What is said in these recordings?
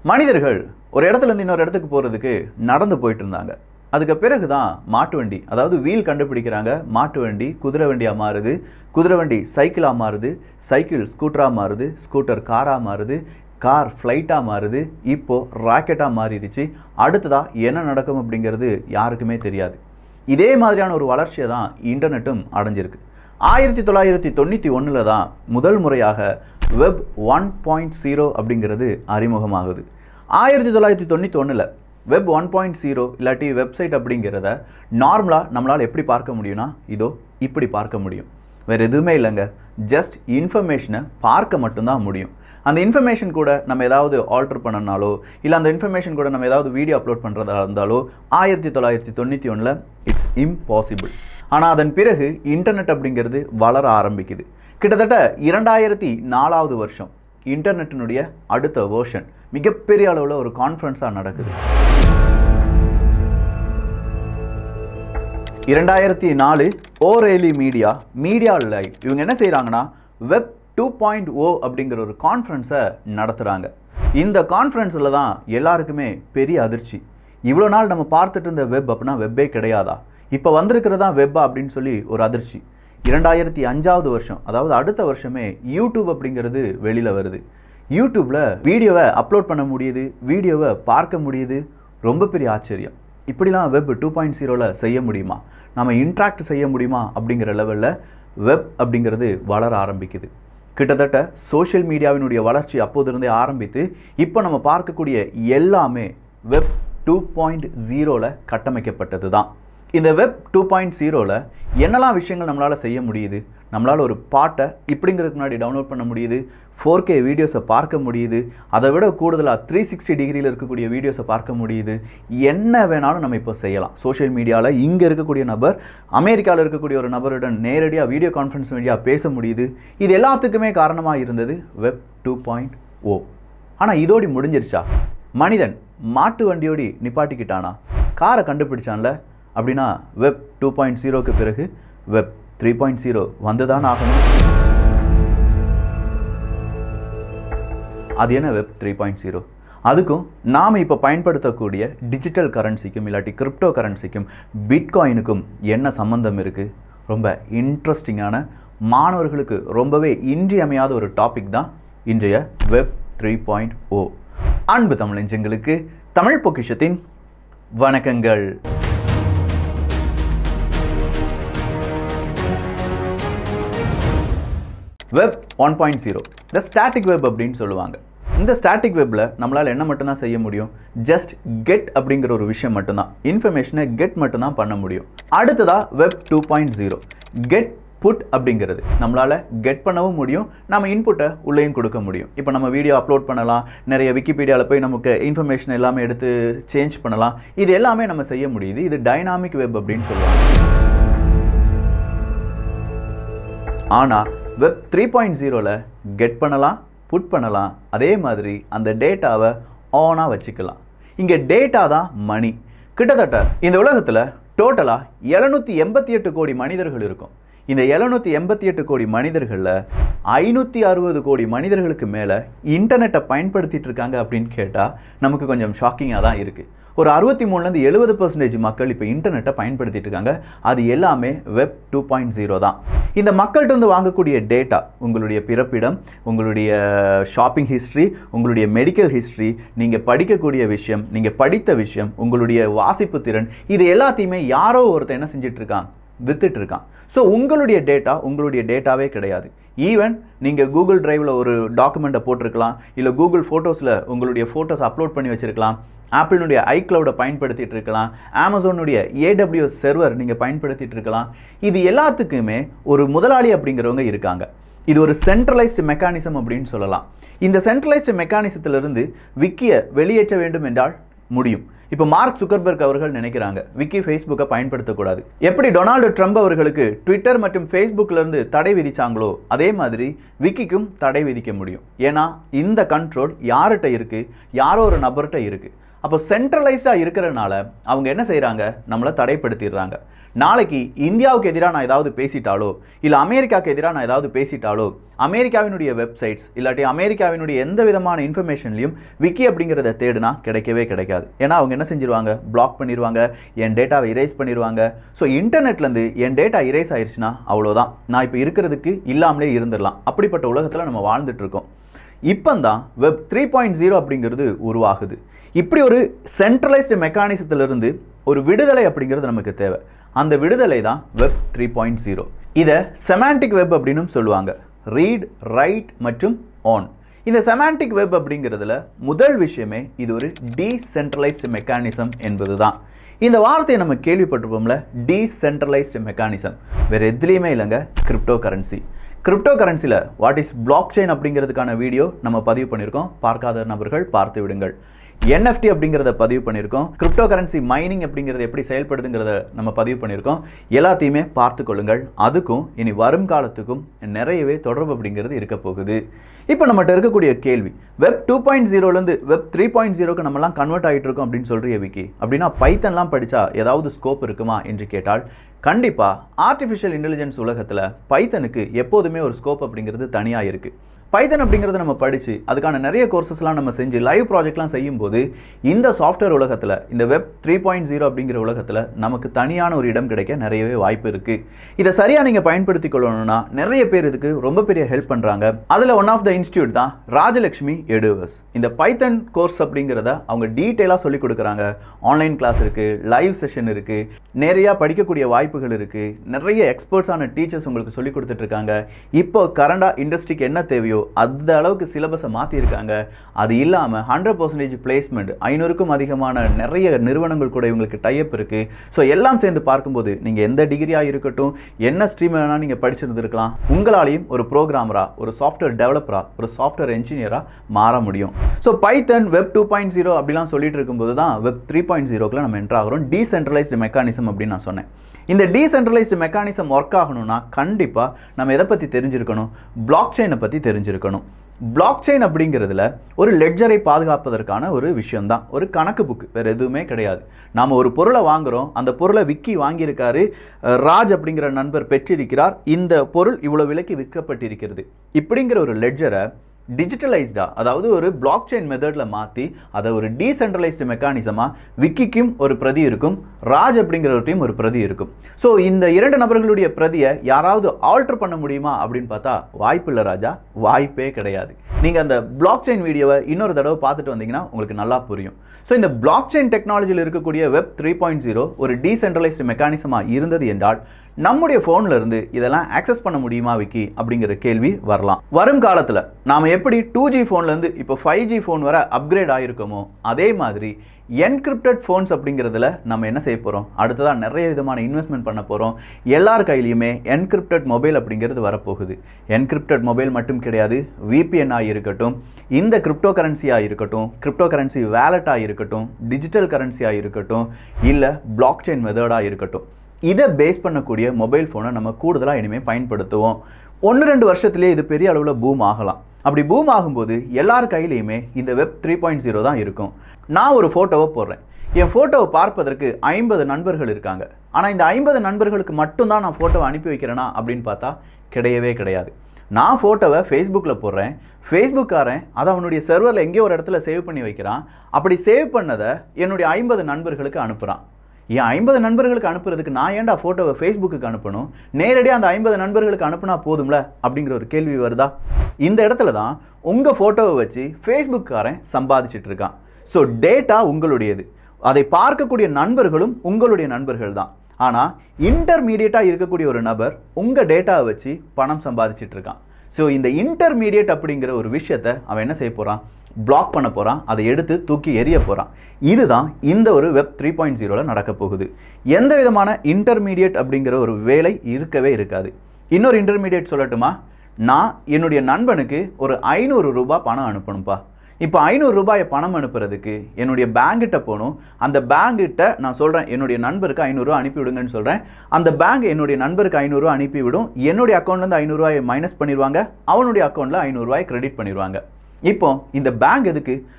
மனிதர்கள் ஒரு இடத்துல இருந்து இன்னொரு இடத்துக்கு போகிறதுக்கு நடந்து போயிட்டு இருந்தாங்க அதுக்கு பிறகு தான் மாட்டு வண்டி அதாவது வீல் கண்டுபிடிக்கிறாங்க மாட்டு வண்டி குதிரை வண்டியாக மாறுது குதிரை வண்டி சைக்கிளாக மாறுது சைக்கிள் ஸ்கூட்டராக மாறுது ஸ்கூட்டர் காராக மாறுது கார் ஃப்ளைட்டாக மாறுது இப்போது ராக்கெட்டாக மாறிடுச்சு அடுத்ததாக என்ன நடக்கும் அப்படிங்கிறது யாருக்குமே தெரியாது இதே மாதிரியான ஒரு வளர்ச்சியை தான் இன்டர்நெட்டும் அடைஞ்சிருக்கு ஆயிரத்தி தொள்ளாயிரத்தி தொண்ணூற்றி ஒன்றில் தான் முதல் முறையாக வெப் ஒன் பாயிண்ட் ஜீரோ அப்படிங்கிறது அறிமுகமாகுது ஆயிரத்தி தொள்ளாயிரத்தி தொண்ணூற்றி ஒன்றில் வெப் ஒன் பாயிண்ட் ஜீரோ இல்லாட்டி வெப்சைட் அப்படிங்கிறத நார்மலாக நம்மளால் எப்படி பார்க்க முடியும்னா இதோ இப்படி பார்க்க முடியும் வேறு எதுவுமே இல்லைங்க ஜஸ்ட் இன்ஃபர்மேஷனை பார்க்க மட்டும்தான் முடியும் அந்த இன்ஃபர்மேஷன் கூட நம்ம ஏதாவது ஆல்டர் பண்ணனாலோ இல்லை அந்த இன்ஃபர்மேஷன் கூட நம்ம ஏதாவது வீடியோ அப்லோட் பண்ணுறதா இருந்தாலோ ஆயிரத்தி தொள்ளாயிரத்தி தொண்ணூற்றி ஒன்றில் இட்ஸ் இம்பாசிபிள் ஆனால் அதன் பிறகு இன்டர்நெட் அப்படிங்கிறது வளர ஆரம்பிக்குது கிட்டத்தட்ட இரண்டாயிரத்தி நாலாவது வருஷம் இன்டர்நெட்டினுடைய அடுத்த வேர்ஷன் மிகப்பெரிய அளவில் ஒரு கான்ஃபரன்ஸாக நடக்குது இரண்டாயிரத்தி நாலு ஓரேலி மீடியா மீடியா லைவ் இவங்க என்ன செய்கிறாங்கன்னா வெப் டூ பாயிண்ட் ஓ அப்படிங்கிற ஒரு கான்ஃபரன்ஸை நடத்துகிறாங்க இந்த கான்ஃபரன்ஸில் தான் எல்லாருக்குமே பெரிய அதிர்ச்சி இவ்வளோ நாள் நம்ம பார்த்துட்டு இருந்த வெப் அப்படின்னா வெப்பே கிடையாதா இப்போ வந்திருக்கிறதா வெப்பா அப்படின்னு சொல்லி ஒரு அதிர்ச்சி இரண்டாயிரத்தி அஞ்சாவது வருஷம் அதாவது அடுத்த வருஷமே யூடியூப் அப்படிங்கிறது வெளியில் வருது யூடியூப்பில் வீடியோவை அப்லோட் பண்ண முடியுது வீடியோவை பார்க்க முடியுது ரொம்ப பெரிய ஆச்சரியம் இப்படிலாம் வெப் டூ பாயிண்ட் ஜீரோவில் செய்ய முடியுமா நம்ம இன்ட்ராக்ட் செய்ய முடியுமா அப்படிங்கிற லெவலில் வெப் அப்படிங்கிறது வளர ஆரம்பிக்குது கிட்டத்தட்ட சோஷியல் மீடியாவினுடைய வளர்ச்சி அப்போதிருந்தே ஆரம்பித்து இப்போ நம்ம பார்க்கக்கூடிய எல்லாமே வெப் டூ பாயிண்ட் ஜீரோவில் கட்டமைக்கப்பட்டது தான் இந்த வெப் டூ பாயிண்ட் ஜீரோவில் என்னெல்லாம் விஷயங்கள் நம்மளால் செய்ய முடியுது நம்மளால் ஒரு பாட்டை இப்படிங்கிறதுக்கு முன்னாடி டவுன்லோட் பண்ண முடியுது ஃபோர் கே வீடியோஸை பார்க்க முடியுது அதை விட கூடுதலாக த்ரீ சிக்ஸ்டி டிகிரியில் இருக்கக்கூடிய வீடியோஸை பார்க்க முடியுது என்ன வேணாலும் நம்ம இப்போ செய்யலாம் சோஷியல் மீடியாவில் இங்கே இருக்கக்கூடிய நபர் அமெரிக்காவில் இருக்கக்கூடிய ஒரு நபருடன் நேரடியாக வீடியோ கான்ஃபரன்ஸ் வழியாக பேச முடியுது இது எல்லாத்துக்குமே காரணமாக இருந்தது வெப் டூ பாயிண்ட் ஓ ஆனால் இதோடி முடிஞ்சிருச்சா மனிதன் மாட்டு வண்டியோடி நிப்பாட்டிக்கிட்டானா காரை கண்டுபிடிச்சான்ல அப்படின்னா வெப் டூ பாயிண்ட் ஜீரோக்கு பிறகு வெப் த்ரீ பாயிண்ட் ஜீரோ வந்துதான் ஆகணும் அது என்ன வெப் த்ரீ பாயிண்ட் ஜீரோ அதுக்கும் நாம் இப்போ பயன்படுத்தக்கூடிய டிஜிட்டல் கரன்சிக்கும் இல்லாட்டி கிரிப்டோ கரன்சிக்கும் பிட்காயினுக்கும் என்ன சம்மந்தம் இருக்குது ரொம்ப இன்ட்ரெஸ்டிங்கான மாணவர்களுக்கு ரொம்பவே இன்றியமையாத ஒரு டாபிக் தான் இன்றைய வெப் த்ரீ பாயிண்ட் ஓ அன்பு தமிழஞ்சங்களுக்கு தமிழ் பொக்கிஷத்தின் வணக்கங்கள் வெப் ஒன் பாயிண்ட் ஜீரோ இந்த ஸ்டாட்டிக் வெப் அப்படின்னு சொல்லுவாங்க இந்த ஸ்டாட்டிக் வெப்பில் நம்மளால் என்ன மட்டும்தான் செய்ய முடியும் ஜஸ்ட் கெட் அப்படிங்கிற ஒரு விஷயம் மட்டும்தான் இன்ஃபர்மேஷனை கெட் மட்டும்தான் பண்ண முடியும் அடுத்ததாக web two point zero get put அப்படிங்கிறது நம்மளால் கெட் பண்ணவும் முடியும் நம்ம இன்புட்டை உள்ளேயும் கொடுக்க முடியும் இப்போ நம்ம வீடியோ அப்லோட் பண்ணலாம் நிறைய விக்கிபீடியாவில் போய் நமக்கு இன்ஃபர்மேஷன் எல்லாமே எடுத்து சேஞ்ச் பண்ணலாம் இது எல்லாமே நம்ம செய்ய முடியுது இது டைனாமிக் வெப் அப்படின்னு சொல்லுவாங்க ஆனால் வெப் த்ரீ பாயிண்ட் ஜீரோவில் கெட் பண்ணலாம் புட் பண்ணலாம் அதே மாதிரி அந்த டேட்டாவை ஆனாக வச்சுக்கலாம் இங்கே டேட்டா தான் மணி கிட்டத்தட்ட இந்த உலகத்தில் டோட்டலாக எழுநூற்றி எண்பத்தி எட்டு கோடி மனிதர்கள் இருக்கும் இந்த எழுநூற்றி எண்பத்தி எட்டு கோடி மனிதர்களில் ஐநூற்றி அறுபது கோடி மனிதர்களுக்கு மேலே இன்டர்நெட்டை பயன்படுத்திட்டு இருக்காங்க அப்படின்னு கேட்டால் நமக்கு கொஞ்சம் ஷாக்கிங்காக தான் இருக்குது ஒரு அறுபத்தி மூணுலேருந்து எழுபது பர்சன்டேஜ் மக்கள் இப்போ இன்டர்நெட்டை பயன்படுத்திட்டு இருக்காங்க அது எல்லாமே வெப் டூ பாயிண்ட் ஜீரோ தான் இந்த மக்கள்கிட்ட வாங்கக்கூடிய டேட்டா உங்களுடைய பிறப்பிடம் உங்களுடைய ஷாப்பிங் ஹிஸ்ட்ரி உங்களுடைய மெடிக்கல் ஹிஸ்ட்ரி நீங்கள் படிக்கக்கூடிய விஷயம் நீங்கள் படித்த விஷயம் உங்களுடைய வாசிப்பு திறன் இது எல்லாத்தையுமே யாரோ ஒருத்தர் என்ன செஞ்சுட்டு இருக்கான் வித்துட்டு இருக்கான் ஸோ உங்களுடைய டேட்டா உங்களுடைய டேட்டாவே கிடையாது ஈவன் நீங்கள் கூகுள் டிரைவில் ஒரு டாக்குமெண்ட்டை போட்டிருக்கலாம் இல்லை கூகுள் ஃபோட்டோஸில் உங்களுடைய ஃபோட்டோஸ் அப்லோட் பண்ணி வச்சுருக்கலாம் ஆப்பிளினுடைய ஐக்ளவுடை பயன்படுத்திட்டு இருக்கலாம் அமேசானுடைய ஏடபிள்யூஎஸ் சர்வர் நீங்கள் பயன்படுத்திட்டு இருக்கலாம் இது எல்லாத்துக்குமே ஒரு முதலாளி அப்படிங்கிறவங்க இருக்காங்க இது ஒரு சென்ட்ரலைஸ்டு மெக்கானிசம் அப்படின்னு சொல்லலாம் இந்த சென்ட்ரலைஸ்டு மெக்கானிசத்திலிருந்து விக்கியை வெளியேற்ற வேண்டும் என்றால் முடியும் இப்போ மார்க் சுக்கர்பர்க் அவர்கள் நினைக்கிறாங்க விக்கி ஃபேஸ்புக்கை பயன்படுத்தக்கூடாது எப்படி டொனால்டு ட்ரம்ப் அவர்களுக்கு ட்விட்டர் மற்றும் ஃபேஸ்புக்ல இருந்து தடை விதிச்சாங்களோ அதே மாதிரி விக்கிக்கும் தடை விதிக்க முடியும் ஏன்னா இந்த கண்ட்ரோல் யார்கிட்ட இருக்கு யாரோ ஒரு நபர்கிட்ட இருக்கு அப்போ சென்ட்ரலைஸ்டாக இருக்கிறனால அவங்க என்ன செய்கிறாங்க நம்மளை தடைப்படுத்திடுறாங்க நாளைக்கு இந்தியாவுக்கு எதிராக நான் ஏதாவது பேசிட்டாலோ இல்லை அமெரிக்காவுக்கு எதிராக நான் ஏதாவது பேசிட்டாலோ அமெரிக்காவினுடைய வெப்சைட்ஸ் இல்லாட்டி அமெரிக்காவினுடைய எந்த விதமான இன்ஃபர்மேஷன்லையும் விக்கி அப்படிங்கிறத தேடுனா கிடைக்கவே கிடைக்காது ஏன்னா அவங்க என்ன செஞ்சிருவாங்க பிளாக் பண்ணிடுவாங்க என் டேட்டாவை இரேஸ் பண்ணிடுவாங்க ஸோ இன்டர்நெட்லேருந்து என் டேட்டா இரேஸ் ஆயிடுச்சுன்னா அவ்வளோதான் நான் இப்போ இருக்கிறதுக்கு இல்லாமலே இருந்துடலாம் அப்படிப்பட்ட உலகத்தில் நம்ம வாழ்ந்துட்டு இருக்கோம் இப்போ தான் வெப் த்ரீ பாயிண்ட் ஜீரோ அப்படிங்கிறது உருவாகுது இப்படி ஒரு சென்ட்ரலைஸ்டு மெக்கானிசத்திலிருந்து ஒரு விடுதலை அப்படிங்கிறது நமக்கு தேவை அந்த விடுதலை தான் வெப் த்ரீ பாயிண்ட் ஜீரோ இதை செமாண்டிக் வெப் அப்படின்னு சொல்லுவாங்க ரீட் ரைட் மற்றும் ஆன் இந்த செமாண்டிக் வெப் அப்படிங்கிறதுல முதல் விஷயமே இது ஒரு டீசென்ட்ரலைஸ்டு மெக்கானிசம் என்பது தான் இந்த வார்த்தையை நம்ம கேள்விப்பட்டிருப்போம்ல டீசென்ட்ரலைஸ்டு மெக்கானிசம் வேறு எதுலேயுமே இல்லைங்க கிரிப்டோ கரன்சி கிரிப்டோ கரன்சியில் வாட் இஸ் பிளாக் செயின் அப்படிங்கிறதுக்கான வீடியோ நம்ம பதிவு பண்ணியிருக்கோம் பார்க்காத நபர்கள் பார்த்து விடுங்கள் என்எஃப்டி அப்படிங்கிறத பதிவு பண்ணியிருக்கோம் கிரிப்டோ கரன்சி மைனிங் அப்படிங்கிறது எப்படி செயல்படுதுங்கிறத நம்ம பதிவு பண்ணியிருக்கோம் எல்லாத்தையுமே பார்த்து கொள்ளுங்கள் அதுக்கும் இனி வரும் காலத்துக்கும் நிறையவே தொடர்பு அப்படிங்கிறது இருக்க போகுது இப்போ நம்மகிட்ட இருக்கக்கூடிய கேள்வி வெப் டூ பாயிண்ட் ஜீரோலேருந்து வெப் த்ரீ பாயிண்ட் ஜீரோக்கு நம்மலாம் கன்வெர்ட் ஆகிட்டு இருக்கோம் அப்படின்னு சொல்கிறிய விக்கி அப்படின்னா பைத்தன்லாம் படித்தா ஏதாவது ஸ்கோப் இருக்குமா என்று கேட்டால் கண்டிப்பாக ஆர்டிஃபிஷியல் இன்டெலிஜென்ஸ் உலகத்தில் பைத்தனுக்கு எப்போதுமே ஒரு ஸ்கோப் அப்படிங்கிறது தனியாக இருக்குது பைத்தன் அப்படிங்கிறத நம்ம படித்து அதுக்கான நிறைய கோர்சஸ்லாம் நம்ம செஞ்சு லைவ் ப்ராஜெக்ட்லாம் செய்யும்போது இந்த சாஃப்ட்வேர் உலகத்தில் இந்த வெப் த்ரீ பாயிண்ட் ஜீரோ அப்படிங்கிற உலகத்தில் நமக்கு தனியான ஒரு இடம் கிடைக்க நிறையவே வாய்ப்பு இருக்குது இதை சரியாக நீங்கள் பயன்படுத்தி கொள்ளணும்னா நிறைய பேர் இதுக்கு ரொம்ப பெரிய ஹெல்ப் பண்ணுறாங்க அதில் ஒன் ஆஃப் த இன்ஸ்டியூட் தான் ராஜலக்ஷ்மி எடுவர்ஸ் இந்த பைத்தன் கோர்ஸ் அப்படிங்கிறத அவங்க டீட்டெயிலாக சொல்லிக் கொடுக்குறாங்க ஆன்லைன் கிளாஸ் இருக்குது லைவ் செஷன் இருக்குது நிறையா படிக்கக்கூடிய வாய்ப்புகள் இருக்குது நிறைய எக்ஸ்பர்ட்ஸான டீச்சர்ஸ் உங்களுக்கு சொல்லிக் கொடுத்துட்ருக்காங்க இப்போ கரண்டாக இண்டஸ்ட்ரிக்கு என்ன தேவையோ அந்த அளவுக்கு சிலபஸை மாற்றிருக்காங்க அது இல்லாமல் ஹண்ட்ரட் பர்சன்டேஜ் பிளேஸ்மெண்ட் ஐநூறுக்கும் அதிகமான நிறைய நிறுவனங்கள் கூட இவங்களுக்கு டைப் இருக்குது ஸோ எல்லாம் சேர்ந்து பார்க்கும்போது நீங்கள் எந்த டிகிரியாக இருக்கட்டும் என்ன ஸ்ட்ரீம் வேணால் நீங்கள் படிச்சிருந்துருக்கலாம் உங்களாலையும் ஒரு ப்ரோக்ராமராக ஒரு சாஃப்ட்வேர் டெவலப்பராக ஒரு சாஃப்ட்வேர் என்ஜினியராக மாற முடியும் so Python web two point zero அப்படிலாம் சொல்லிட்டு இருக்கும்போது தான் வெப் த்ரீ பாயிண்ட் ஜீரோக்கில் நம்ம என்ட்ரு ஆகிறோம் டீசென்ட்ரலைஸ்டு மெக்கானிசம் அப்படின்னு நான் சொன்னேன் இந்த டீசென்ட்ரலைஸ்டு மெக்கானிசம் ஒர்க் ஆகணும்னா கண்டிப்பாக நம்ம எதை பற்றி தெரிஞ்சிருக்கணும் பிளாக் செயினை பற்றி தெரிஞ்சிருக்கணும் பிளாக் செயின் அப்படிங்கிறதுல ஒரு லெட்ஜரை பாதுகாப்பதற்கான ஒரு விஷயம்தான் ஒரு கணக்கு புக் வேறு எதுவுமே கிடையாது நாம் ஒரு பொருளை வாங்குகிறோம் அந்த பொருளை விக்கி வாங்கியிருக்காரு அஹ், ராஜ் அப்படிங்கிற நண்பர் பெற்றிருக்கிறார் இந்த பொருள் இவ்வளோ விலைக்கு விற்கப்பட்டிருக்கிறது இப்படிங்கிற ஒரு லெட்ஜரை டிஜிட்டலைஸ்டாக அதாவது ஒரு பிளாக் செயின் மெத்தடில் மாற்றி அதை ஒரு டீசென்ட்ரலைஸ்டு மெக்கானிசமாக விக்கிக்கும் ஒரு பிரதி இருக்கும் ராஜ் அப்படிங்கிறவர்கிட்டையும் ஒரு பிரதி இருக்கும் ஸோ இந்த இரண்டு நபர்களுடைய பிரதியை யாராவது ஆல்டர் பண்ண முடியுமா அப்படின்னு பார்த்தா வாய்ப்பு இல்லை ராஜா வாய்ப்பே கிடையாது நீங்கள் அந்த பிளாக் செயின் வீடியோவை இன்னொரு தடவை பார்த்துட்டு வந்தீங்கன்னா உங்களுக்கு நல்லா புரியும் ஸோ இந்த பிளாக் செயின் டெக்னாலஜியில் இருக்கக்கூடிய வெப் த்ரீ பாயிண்ட் ஜீரோ ஒரு டீசென்ட்ரலைஸ்டு மெக்கானிசமாக இருந்தது என்றால் நம்முடைய ஃபோனில் இருந்து இதெல்லாம் ஆக்சஸ் பண்ண முடியுமா விக்கி அப்படிங்கிற கேள்வி வரலாம் வரும் காலத்தில் நாம் எப்படி டூ ஜி ஃபோன்லேருந்து இப்போ ஃபைவ் ஜி ஃபோன் வர அப்கிரேட் ஆகிருக்கோமோ அதே மாதிரி என்கிரிப்டட் ஃபோன்ஸ் அப்படிங்கிறதுல நம்ம என்ன செய்ய போகிறோம் அடுத்ததாக நிறைய விதமான இன்வெஸ்ட்மெண்ட் பண்ண போகிறோம் எல்லார் கையிலையுமே என்கிரிப்டட் மொபைல் அப்படிங்கிறது வரப்போகுது என்கிரிப்டட் மொபைல் மட்டும் கிடையாது விபிஎன்னாக இருக்கட்டும் இந்த கிரிப்டோ கரன்சியாக இருக்கட்டும் கிரிப்டோ கரன்சி வேலட்டாக இருக்கட்டும் டிஜிட்டல் கரன்சியாக இருக்கட்டும் இல்லை பிளாக் செயின் மெத்தடாக இருக்கட்டும் இதை பேஸ் பண்ணக்கூடிய மொபைல் ஃபோனை நம்ம கூடுதலாக இனிமேல் பயன்படுத்துவோம் ஒன்று ரெண்டு வருஷத்துலேயே இது பெரிய அளவில் பூம் ஆகலாம் அப்படி பூம் ஆகும்போது எல்லார் கையிலையுமே இந்த வெப் த்ரீ பாயிண்ட் ஜீரோ தான் இருக்கும் நான் ஒரு ஃபோட்டோவை போடுறேன் என் ஃபோட்டோவை பார்ப்பதற்கு ஐம்பது நண்பர்கள் இருக்காங்க ஆனால் இந்த ஐம்பது நண்பர்களுக்கு மட்டும்தான் நான் ஃபோட்டோவை அனுப்பி வைக்கிறேனா அப்படின்னு பார்த்தா கிடையவே கிடையாது நான் ஃபோட்டோவை ஃபேஸ்புக்கில் போடுறேன் ஃபேஸ்புக்காரன் அதை அவனுடைய சர்வரில் எங்கேயோ ஒரு இடத்துல சேவ் பண்ணி வைக்கிறான் அப்படி சேவ் பண்ணதை என்னுடைய ஐம்பது நண்பர்களுக்கு அனுப்புகிறான் என் ஐம்பது நண்பர்களுக்கு அனுப்புறதுக்கு நான் ஏன்டா ஃபோட்டோவை ஃபேஸ்புக்கு அனுப்பணும் நேரடியாக அந்த ஐம்பது நண்பர்களுக்கு அனுப்புனா போதும்ல அப்படிங்கிற ஒரு கேள்வி வருதா இந்த இடத்துல தான் உங்கள் ஃபோட்டோவை வச்சு ஃபேஸ்புக்காரன் சம்பாதிச்சிட்டு இருக்கான் ஸோ டேட்டா உங்களுடையது அதை பார்க்கக்கூடிய நண்பர்களும் உங்களுடைய நண்பர்கள் தான் ஆனால் இன்டர்மீடியட்டாக இருக்கக்கூடிய ஒரு நபர் உங்கள் டேட்டாவை வச்சு பணம் சம்பாதிச்சிட்டு இருக்கான் ஸோ இந்த இன்டர்மீடியட் அப்படிங்கிற ஒரு விஷயத்தை அவன் என்ன செய்ய போகிறான் பிளாக் பண்ண போகிறான் அதை எடுத்து தூக்கி எறிய போகிறான் இதுதான் இந்த ஒரு வெப் த்ரீ பாயிண்ட் ஜீரோவில் நடக்க போகுது எந்த விதமான இன்டர்மீடியட் அப்படிங்கிற ஒரு வேலை இருக்கவே இருக்காது இன்னொரு இன்டர்மீடியட் சொல்லட்டுமா நான் என்னுடைய நண்பனுக்கு ஒரு ஐநூறு ரூபாய் பணம் அனுப்பணும்ப்பா இப்போ ஐநூறு ரூபாயை பணம் அனுப்புறதுக்கு என்னுடைய பேங்கிட்ட போகணும் அந்த பேங்கிட்ட நான் சொல்கிறேன் என்னுடைய நண்பருக்கு ஐநூறுரூவா அனுப்பிவிடுங்கன்னு சொல்கிறேன் அந்த பேங்க் என்னுடைய நண்பருக்கு ஐநூறுரூவா அனுப்பிவிடும் என்னுடைய அக்கௌண்ட்லேருந்து ஐநூறுரூவாயை மைனஸ் பண்ணிடுவாங்க அவனுடைய அக்கௌண்ட்டில் ஐநூறுரூவாயை கிரெடிட் பண்ணிடுவாங்க இப்போ இந்த பேங்க் எதுக்கு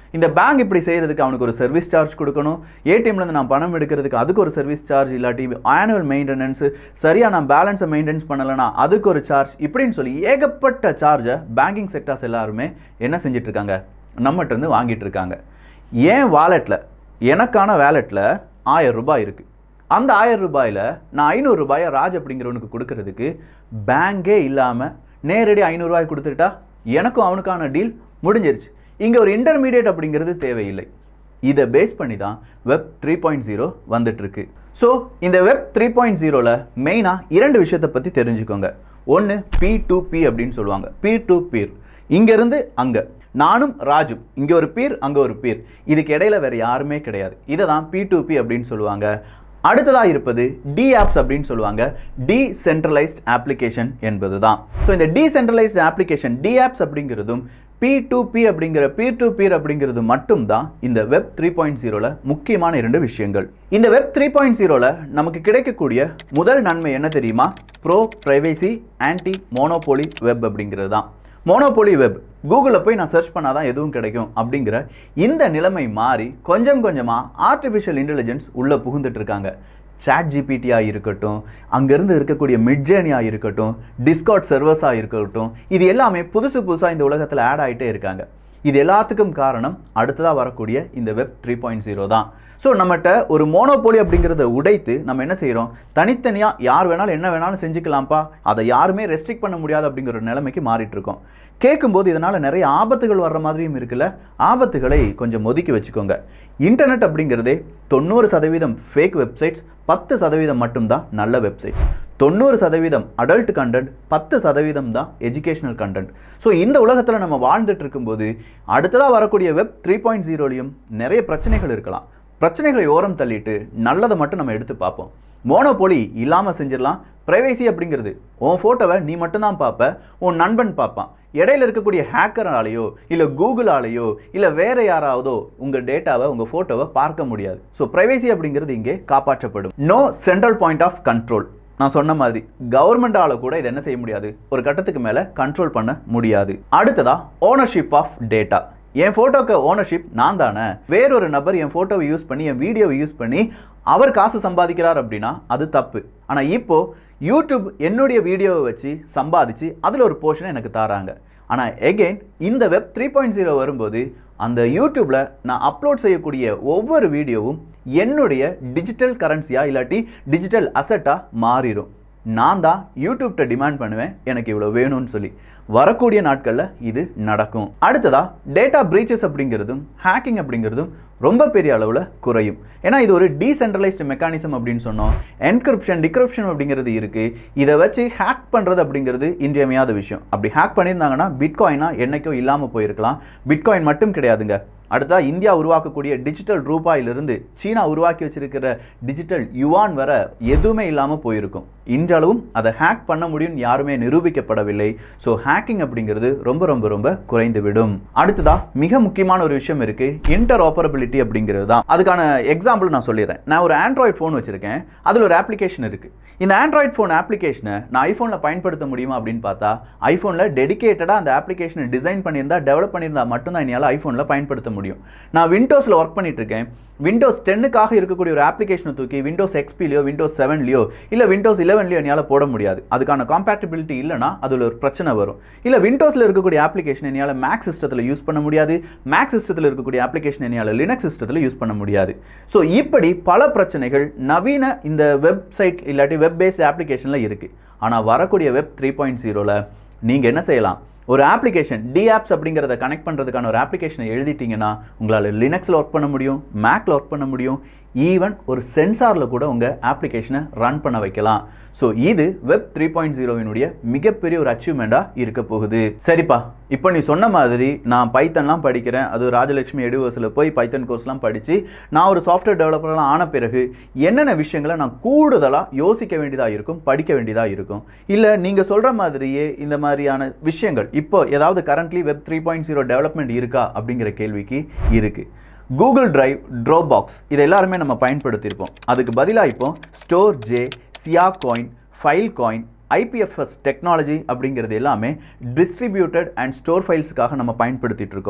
இந்த பேங்க் இப்படி செய்கிறதுக்கு அவனுக்கு ஒரு சர்வீஸ் சார்ஜ் கொடுக்கணும் ஏடிஎம்லேருந்து நான் பணம் எடுக்கிறதுக்கு அதுக்கு ஒரு சர்வீஸ் சார்ஜ் இல்லாட்டி ஆனுவல் மெயின்டெனன்ஸு சரியாக நான் பேலன்ஸை மெயின்டெனன்ஸ் பண்ணலைன்னா அதுக்கு ஒரு சார்ஜ் இப்படின்னு சொல்லி ஏகப்பட்ட சார்ஜை பேங்கிங் செக்டார்ஸ் எல்லாருமே என்ன செஞ்சுட்டு இருக்காங்க நம்மகிட்ட இருந்து வாங்கிட்டு இருக்காங்க ஏன் வாலெட்டில் எனக்கான வேலெட்டில் ஆயிரம் ரூபாய் இருக்குது அந்த ஆயிரம் ரூபாயில் நான் ஐநூறு ரூபாயை ராஜ் அப்படிங்கிறவனுக்கு கொடுக்கறதுக்கு பேங்கே இல்லாமல் நேரடி ஐநூறுரூவாய் கொடுத்துட்டா எனக்கும் அவனுக்கான டீல் முடிஞ்சிருச்சு இங்கே ஒரு இன்டர்மீடியட் அப்படிங்கிறது தேவையில்லை இதை பேஸ் பண்ணி தான் வெப் த்ரீ பாயிண்ட் ஜீரோ வந்துட்டுருக்கு ஸோ இந்த வெப் த்ரீ பாயிண்ட் ஜீரோவில் மெயினாக இரண்டு விஷயத்தை பற்றி தெரிஞ்சுக்கோங்க ஒன்று பி டு பி அப்படின்னு சொல்லுவாங்க பி டு பீர் இங்கேருந்து அங்கே நானும் ராஜும் இங்கே ஒரு பீர் அங்கே ஒரு பீர் இதுக்கு இடையில வேறு யாருமே கிடையாது இதை தான் பி டு பி அப்படின்னு சொல்லுவாங்க அடுத்ததாக இருப்பது டி ஆப்ஸ் அப்படின்னு சொல்லுவாங்க டீசென்ட்ரலைஸ்ட் அப்ளிகேஷன் என்பது தான் ஸோ இந்த டீசென்ட்ரலைஸ்ட் அப்ளிகேஷன் டி ஆப்ஸ் அப்படிங்கிறதும் பி டு பி அப்படிங்கிற பீர் டு பீர் அப்படிங்கிறது மட்டும்தான் இந்த வெப் த்ரீ பாயிண்ட் ஜீரோவில் முக்கியமான இரண்டு விஷயங்கள் இந்த வெப் த்ரீ பாயிண்ட் ஜீரோவில் நமக்கு கிடைக்கக்கூடிய முதல் நன்மை என்ன தெரியுமா bro privacy anti monopoly web அப்படிங்கிறது தான் மோனோபோலி வெப் கூகுளில் போய் நான் சர்ச் பண்ணால் தான் எதுவும் கிடைக்கும் அப்படிங்கிற இந்த நிலைமை மாறி கொஞ்சம் கொஞ்சமாக ஆர்டிஃபிஷியல் இன்டெலிஜென்ஸ் உள்ளே புகுந்துட்டு இருக்காங்க சாட் ஜிபிடியாக இருக்கட்டும் அங்கேருந்து இருக்கக்கூடிய மிட்ஜேனியாக இருக்கட்டும் டிஸ்காட் சர்வர்ஸாக இருக்கட்டும் இது எல்லாமே புதுசு புதுசாக இந்த உலகத்தில் ஆட் ஆகிட்டே இருக்காங்க இது எல்லாத்துக்கும் காரணம் அடுத்ததாக வரக்கூடிய இந்த வெப் த்ரீ பாயிண்ட் ஜீரோ தான் ஸோ நம்மகிட்ட ஒரு மோனோபோலி அப்படிங்கிறத உடைத்து நம்ம என்ன செய்கிறோம் தனித்தனியாக யார் வேணாலும் என்ன வேணாலும் செஞ்சுக்கலாம்ப்பா அதை யாருமே ரெஸ்ட்ரிக்ட் பண்ண முடியாது அப்படிங்கிற ஒரு நிலைமைக்கு மாறிட்டு இருக்கோம் கேட்கும்போது இதனால் நிறைய ஆபத்துகள் வர்ற மாதிரியும் இருக்குல்ல ஆபத்துகளை கொஞ்சம் ஒதுக்கி வச்சுக்கோங்க இன்டர்நெட் அப்படிங்கிறதே தொண்ணூறு சதவீதம் ஃபேக் வெப்சைட்ஸ் பத்து சதவீதம் மட்டும்தான் நல்ல வெப்சைட்ஸ் தொண்ணூறு சதவீதம் அடல்ட் கண்டென்ட் பத்து சதவீதம் தான் எஜுகேஷனல் கண்டென்ட் ஸோ இந்த உலகத்தில் நம்ம வாழ்ந்துட்டு இருக்கும்போது அடுத்ததாக வரக்கூடிய வெப் த்ரீ பாயிண்ட் ஜீரோலையும் நிறைய பிரச்சனைகள் இருக்கலாம் பிரச்சனைகளை ஓரம் தள்ளிட்டு நல்லதை மட்டும் நம்ம எடுத்து பார்ப்போம் மோனோபோலி இல்லாமல் செஞ்சிடலாம் ப்ரைவேசி அப்படிங்கிறது உன் ஃபோட்டோவை நீ மட்டும்தான் பார்ப்ப உன் நண்பன் பார்ப்பான் இடையில இருக்கக்கூடிய ஹேக்கராலேயோ இல்லை கூகுளாலேயோ இல்லை வேற யாராவதோ உங்கள் டேட்டாவை உங்கள் ஃபோட்டோவை பார்க்க முடியாது ஸோ ப்ரைவேசி அப்படிங்கிறது இங்கே காப்பாற்றப்படும் no central point of control நான் சொன்ன மாதிரி கவர்மெண்டால கூட இதை என்ன செய்ய முடியாது ஒரு கட்டத்துக்கு மேலே கண்ட்ரோல் பண்ண முடியாது அடுத்ததா ஓனர்ஷிப் ஆஃப் டேட்டா என் ஃபோட்டோக்கு ஓனர்ஷிப் நான் தானே வேறொரு நபர் என் ஃபோட்டோவை யூஸ் பண்ணி என் வீடியோவை யூஸ் பண்ணி அவர் காசு சம்பாதிக்கிறார் அப்படின்னா அது தப்பு ஆனால் இப்போ யூடியூப் என்னுடைய வீடியோவை வச்சு சம்பாதிச்சு அதில் ஒரு போர்ஷனை எனக்கு தராங்க ஆனால் எகெயின் இந்த வெப் த்ரீ பாயிண்ட் ஜீரோ வரும்போது அந்த யூடியூப்பில் நான் அப்லோட் செய்யக்கூடிய ஒவ்வொரு வீடியோவும் என்னுடைய டிஜிட்டல் கரன்சியாக இல்லாட்டி டிஜிட்டல் அசட்டாக மாறிடும் நான் தான் யூடியூப்கிட்ட டிமாண்ட் பண்ணுவேன் எனக்கு இவ்வளோ வேணும்னு சொல்லி வரக்கூடிய நாட்களில் இது நடக்கும் அடுத்ததா டேட்டா பிரீச்சஸ் அப்படிங்கிறதும் ஹேக்கிங் அப்படிங்கிறதும் ரொம்ப பெரிய அளவில் குறையும் ஏன்னா இது ஒரு டீசென்ட்ரலைஸ்டு மெக்கானிசம் அப்படின்னு சொன்னோம் என்கிரிப்ஷன் டிக்ரிப்ஷன் அப்படிங்கிறது இருக்குது இதை வச்சு ஹேக் பண்ணுறது அப்படிங்கிறது இன்றியமையாத விஷயம் அப்படி ஹேக் பண்ணியிருந்தாங்கன்னா பிட்காயினா என்னைக்கோ இல்லாமல் போயிருக்கலாம் பிட்காயின் மட்டும் கிடையாதுங்க அடுத்தா இந்தியா உருவாக்கக்கூடிய டிஜிட்டல் ரூபாயிலிருந்து சீனா உருவாக்கி வச்சிருக்கிற டிஜிட்டல் யுவான் வர எதுவுமே இல்லாமல் போயிருக்கும் இன்றளவும் அதை ஹேக் பண்ண முடியும்னு யாருமே நிரூபிக்கப்படவில்லை ஸோ ஹேக்கிங் அப்படிங்கிறது ரொம்ப ரொம்ப ரொம்ப குறைந்து விடும் அடுத்ததா மிக முக்கியமான ஒரு விஷயம் இருக்கு இன்டர் ஆப்பரபிலிட்டி அப்படிங்கிறது தான் அதுக்கான எக்ஸாம்பிள் நான் சொல்லிடுறேன் நான் ஒரு ஆண்ட்ராய்ட் ஃபோன் வச்சிருக்கேன் அதில் ஒரு அப்ளிகேஷன் இருக்கு இந்த ஆண்ட்ராய்ட் ஃபோன் அப்ளிகேஷனை நான் ஐஃபோனில் பயன்படுத்த முடியுமா அப்படின்னு பார்த்தா ஐஃபோனில் டெடிகேட்டடாக அந்த அப்ளிகேஷனை டிசைன் பண்ணியிருந்தா டெவலப் பண்ணியிருந்தா மட்டும்தான் என்னால் ஐஃபோனில் பயன்படுத்த முடியும் நான் விண்டோஸில் ஒர்க் பண்ணிட்டு இருக்கேன் விண்டோஸ் டென்னுக்காக இருக்கக்கூடிய ஒரு அப்ளிகேஷனை தூக்கி விண்டோஸ் எக்ஸ்பிலையோ விண்டோஸ் செவன்லையோ இல்லை விண்டோஸ் இலவன்லையோ என்னால் போட முடியாது அதுக்கான காம்பேட்டபிலிட்டி இல்லைனா அதில் ஒரு பிரச்சனை வரும் இல்லை விண்டோஸில் இருக்கக்கூடிய அப்ளிகேஷன் என்னால் மேக் சிஸ்டத்தில் யூஸ் பண்ண முடியாது மேக் சிஸ்டத்தில் இருக்கக்கூடிய அப்ளிகேஷன் என்னால் லினக்ஸ் சிஸ்டத்தில் யூஸ் பண்ண முடியாது ஸோ இப்படி பல பிரச்சனைகள் நவீன இந்த வெப்சைட் இல்லாட்டி வெப் பேஸ்ட் அப்ளிகேஷனில் இருக்குது ஆனால் வரக்கூடிய வெப் த்ரீ பாயிண்ட் ஜீரோவில் நீங்கள் என்ன செய்யலாம் ஒரு அப்ளிகேஷன் டி ஆப்ஸ் அப்படிங்கிறத கனெக்ட் பண்ணுறதுக்கான ஒரு அப்ளிகேஷனை எழுதிட்டீங்கன்னா உங்களால் லினக்ஸில் ஒர்க் பண்ண முடியும் மேக்கில் ஒர்க் பண்ண முடியும் ஈவன் ஒரு சென்சாரில் கூட உங்கள் அப்ளிகேஷனை ரன் பண்ண வைக்கலாம் ஸோ இது வெப் த்ரீ பாயிண்ட் ஜீரோவினுடைய மிகப்பெரிய ஒரு அச்சீவ்மெண்ட்டாக இருக்க போகுது சரிப்பா இப்போ நீ சொன்ன மாதிரி நான் பைத்தன்லாம் படிக்கிறேன் அது ராஜலட்சுமி எடுவர்ஸில் போய் பைத்தன் கோர்ஸ்லாம் படித்து நான் ஒரு சாஃப்ட்வேர் டெவலப்பர்லாம் ஆன பிறகு என்னென்ன விஷயங்களை நான் கூடுதலாக யோசிக்க வேண்டியதாக இருக்கும் படிக்க வேண்டியதாக இருக்கும் இல்லை நீங்கள் சொல்கிற மாதிரியே இந்த மாதிரியான விஷயங்கள் இப்போ ஏதாவது currently web three point zero development இருக்கா அப்படிங்கிற கேள்விக்கு இருக்குது கூகுள் டிரைவ் ட்ராப் பாக்ஸ் இதை எல்லாருமே நம்ம பயன்படுத்தியிருப்போம் அதுக்கு பதிலாக இப்போ Storj Siacoin Filecoin IPFS technology அப்படிங்கிறது எல்லாமே டிஸ்ட்ரிபியூட்டட் அண்ட் ஸ்டோர் ஃபைல்ஸுக்காக நம்ம பயன்படுத்திட்டு இருக்கோம்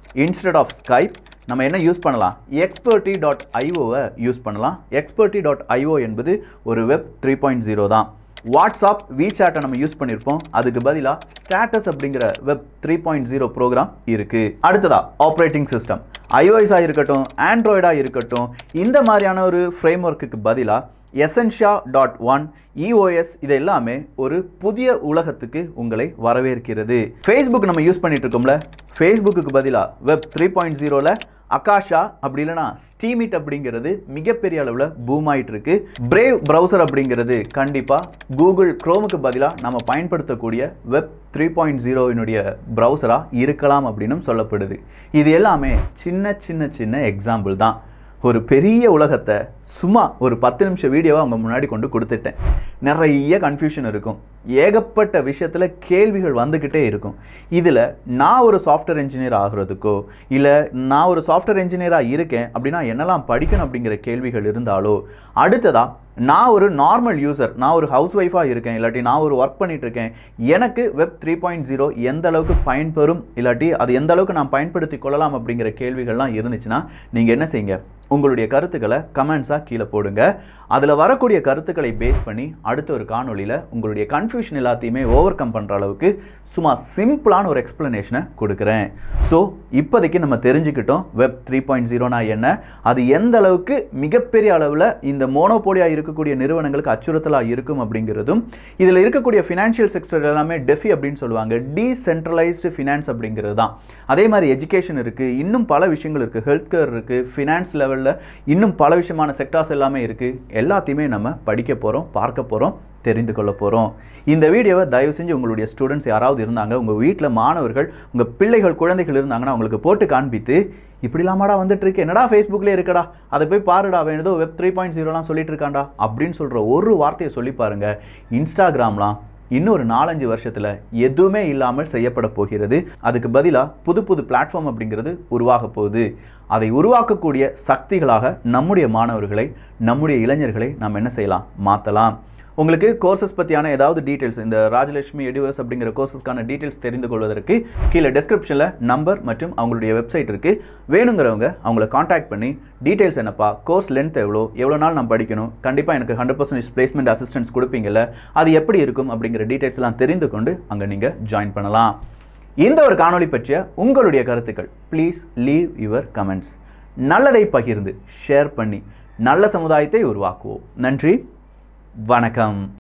இன்ஸ்டெட் ஆஃப் ஸ்கைப் நம்ம என்ன யூஸ் பண்ணலாம் எக்ஸ்பர்ட்டி டாட் ஐஓவை யூஸ் பண்ணலாம் எக்ஸ்பர்ட்டி டாட் ஐஓ என்பது ஒரு வெப் த்ரீ பாயிண்ட் ஜீரோ தான் வாட்ஸ்அப் வீசாட்டை நம்ம யூஸ் பண்ணியிருப்போம் அதுக்கு பதிலாக ஸ்டேட்டஸ் அப்படிங்கிற web three point zero program இருக்குது அடுத்ததா ஆப்ரேட்டிங் சிஸ்டம் ஐஓஎஸாக இருக்கட்டும் ஆண்ட்ராய்டாக இருக்கட்டும் இந்த மாதிரியான ஒரு ஃப்ரேம் ஒர்க்குக்கு பதிலாக எசென்ஷியா டாட் ஒன் இஓஎஸ் இது எல்லாமே ஒரு புதிய உலகத்துக்கு உங்களை வரவேற்கிறது ஃபேஸ்புக் நம்ம யூஸ் பண்ணிட்டு இருக்கோம்ல ஃபேஸ்புக்கு பதிலாக வெப் த்ரீ பாயிண்ட் ஜீரோவில் அகாஷா அப்படி இல்லைனா ஸ்டீமிட் அப்படிங்கிறது மிகப்பெரிய அளவில் பூம் ஆயிட்டு இருக்கு பிரேவ் ப்ரௌசர் அப்படிங்கிறது கண்டிப்பாக கூகுள் குரோமுக்கு பதிலாக நம்ம பயன்படுத்தக்கூடிய வெப் த்ரீ பாயிண்ட் ஜீரோவினுடைய ப்ரௌசராக இருக்கலாம் அப்படின்னும் சொல்லப்படுது இது எல்லாமே சின்ன சின்ன சின்ன எக்ஸாம்பிள் தான் ஒரு பெரிய உலகத்தை சும்மா ஒரு பத்து நிமிஷம் வீடியோவை அவங்க முன்னாடி கொண்டு கொடுத்துட்டேன் நிறைய கன்ஃபியூஷன் இருக்கும் ஏகப்பட்ட விஷயத்தில் கேள்விகள் வந்துக்கிட்டே இருக்கும் இதில் நான் ஒரு சாஃப்ட்வேர் இன்ஜினியர் ஆகிறதுக்கோ இல்லை நான் ஒரு சாஃப்ட்வேர் இன்ஜினியராக இருக்கேன் அப்படின்னா என்னெல்லாம் படிக்கணும் அப்படிங்கிற கேள்விகள் இருந்தாலோ அடுத்ததாக நான் ஒரு நார்மல் யூசர் நான் ஒரு ஹவுஸ் ஒய்ஃபாக இருக்கேன் இல்லாட்டி நான் ஒரு ஒர்க் பண்ணிட்டு இருக்கேன் எனக்கு வெப் த்ரீ பாயிண்ட் ஜீரோ எந்த அளவுக்கு பயன்பெறும் இல்லாட்டி அது எந்த அளவுக்கு நான் பயன்படுத்தி கொள்ளலாம் அப்படிங்கிற கேள்விகள்லாம் இருந்துச்சுன்னா நீங்கள் என்ன செய்யுங்க உங்களுடைய கருத்துக்களை கமெண்ட்ஸாக கீழே போடுங்க அதில் வரக்கூடிய கருத்துக்களை பேஸ் பண்ணி அடுத்த ஒரு காணொளியில் உங்களுடைய கன்ஃபியூஷன் எல்லாத்தையுமே ஓவர் கம் பண்ணுற அளவுக்கு சும்மா சிம்பிளான ஒரு எக்ஸ்ப்ளனேஷனை கொடுக்குறேன் ஸோ இப்போதைக்கு நம்ம தெரிஞ்சுக்கிட்டோம் வெப் த்ரீ பாயிண்ட் ஜீரோனா என்ன அது எந்த அளவுக்கு மிகப்பெரிய அளவில் இந்த மோனோபோலியாக இருக்கக்கூடிய நிறுவனங்களுக்கு அச்சுறுத்தலாக இருக்கும் அப்படிங்கிறதும் இதில் இருக்கக்கூடிய ஃபினான்ஷியல் செக்டர் எல்லாமே டெஃபி அப்படின்னு சொல்லுவாங்க டீசென்ட்ரலைஸ்டு ஃபினான்ஸ் அப்படிங்கிறது தான் அதே மாதிரி எஜுகேஷன் இருக்குது இன்னும் பல விஷயங்கள் இருக்குது ஹெல்த் கேர் இருக்குது ஃபினான்ஸ் லெவலில் இன்னும் பல விஷயமான செக்டார்ஸ் எல்லாமே இருக்குது எல்லாத்தையுமே நம்ம படிக்க போகிறோம் பார்க்க போகிறோம் தெரிந்து கொள்ள போகிறோம் இந்த வீடியோவை தயவு செஞ்சு உங்களுடைய ஸ்டூடெண்ட்ஸ் யாராவது இருந்தாங்க உங்கள் வீட்டில் மாணவர்கள் உங்கள் பிள்ளைகள் குழந்தைகள் இருந்தாங்கன்னா அவங்களுக்கு போட்டு காண்பித்து இப்படிலாமாடா வந்துட்டு இருக்கு என்னடா ஃபேஸ்புக்லேயே இருக்கடா அதை போய் பாருடா அவன் ஏதோ வெப் த்ரீ பாயிண்ட் ஜீரோலாம் சொல்லிட்டு இருக்காண்டா அப்படின்னு சொல்கிற ஒரு வார்த்தையை சொல்லி பாருங்க இன்ஸ்டாகிராம்லாம் இன்னொரு நாலஞ்சு வருஷத்தில் எதுவுமே இல்லாமல் செய்யப்பட போகிறது அதுக்கு பதிலாக புது புது பிளாட்ஃபார்ம் அப்படிங்கிறது உருவாக போகுது அதை உருவாக்கக்கூடிய சக்திகளாக நம்முடைய மாணவர்களை நம்முடைய இளைஞர்களை நாம் என்ன செய்யலாம் மாற்றலாம் உங்களுக்கு கோர்சஸ் பற்றியான ஏதாவது டீட்டெயில்ஸ் இந்த ராஜலட்சுமி எடிவர்ஸ் அப்படிங்கிற கோர்சஸ்க்கான டீட்டெயில்ஸ் தெரிந்து கொள்வதற்கு கீழே டெஸ்கிரிப்ஷனில் நம்பர் மற்றும் அவங்களுடைய வெப்சைட் இருக்குது வேணுங்கிறவங்க அவங்கள காண்டாக்ட் பண்ணி டீட்டெயில்ஸ் என்னப்பா கோர்ஸ் லென்த் எவ்வளோ எவ்வளோ நாள் நான் படிக்கணும் கண்டிப்பாக எனக்கு ஹண்ட்ரட் பர்சன்டேஜ் பிளேஸ்மெண்ட் அசிஸ்டன்ஸ் கொடுப்பீங்கல்ல அது எப்படி இருக்கும் அப்படிங்கிற டீட்டெயில்ஸ் எல்லாம் தெரிந்து கொண்டு அங்கே நீங்கள் ஜாயின் பண்ணலாம் இந்த ஒரு காணொளி பற்றிய உங்களுடைய கருத்துக்கள் ப்ளீஸ் லீவ் யுவர் கமெண்ட்ஸ் நல்லதை பகிர்ந்து ஷேர் பண்ணி நல்ல சமுதாயத்தை உருவாக்குவோம் நன்றி வணக்கம்